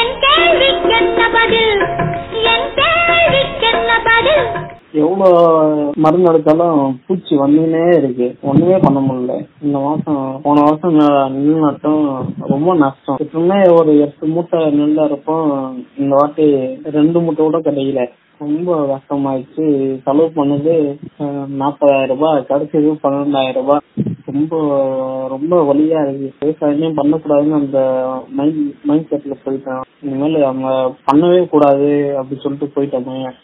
என் கேள்விக்கென்ன பதில் என் கேள்விக்கென்ன பதில் எவ்வளோ மருந்து அடிச்சாலும் பூச்சி வந்துனே இருக்கு ஒண்ணுமே பண்ண முடியல இந்த மாசம் போன மாசம் நெல் நட்டம் ரொம்ப நஷ்டம் எப்பவுமே ஒரு எட்டு மூட்டை நெல் அறுப்போம் இந்த வாட்டி ரெண்டு மூட்டை கூட கிடைக்கல ரொம்ப கஷ்டமாயிடுச்சு செலவு பண்ணது அஹ், நாற்பதாயிரம் ரூபாய் கிடைச்சது பன்னெண்டாயிரம் ரூபாய் ரொம்ப ரொம்ப வலியா இருக்கு விவசாயமே பண்ணக்கூடாதுன்னு அந்த மைண்ட் மைண்ட் செட்ல போயிட்டேன் இனிமேல் அவங்க பண்ணவே கூடாது அப்படி சொல்லிட்டு போயிட்டேன்